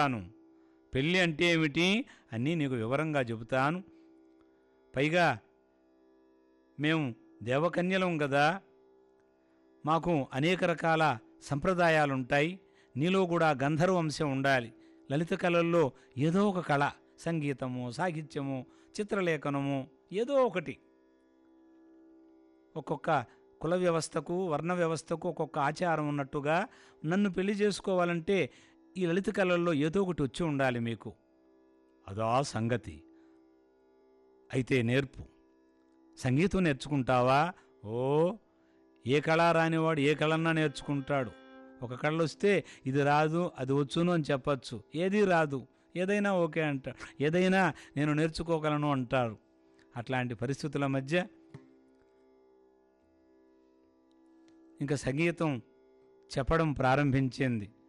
చెబుతాను పెళ్ళి అంటే ఏమిటి అన్నీ నీకు వివరంగా చెబుతాను పైగా మేము దేవకన్యలం కదా మాకు అనేక రకాల సంప్రదాయాలుంటాయి నీలో కూడా గంధర్వ అంశం ఉండాలి లలిత కళల్లో ఏదో ఒక కళ సంగీతము సాహిత్యము చిత్రలేఖనము ఏదో ఒకటి ఒక్కొక్క కుల వ్యవస్థకు వర్ణ వ్యవస్థకు ఒక్కొక్క ఆచారం ఉన్నట్టుగా నన్ను పెళ్లి చేసుకోవాలంటే ఈ లలిత కళల్లో ఏదో ఒకటి వచ్చి ఉండాలి మీకు అదా సంగతి అయితే నేర్పు సంగీతం నేర్చుకుంటావా ఓ ఏ కళ రానివాడు ఏ కళన్నా నేర్చుకుంటాడు ఒక కళ వస్తే ఇది రాదు అది వచ్చును అని చెప్పచ్చు ఏది రాదు ఏదైనా ఓకే అంటారు ఏదైనా నేను నేర్చుకోగలను అంటారు అట్లాంటి పరిస్థితుల మధ్య ఇంకా సంగీతం చెప్పడం ప్రారంభించింది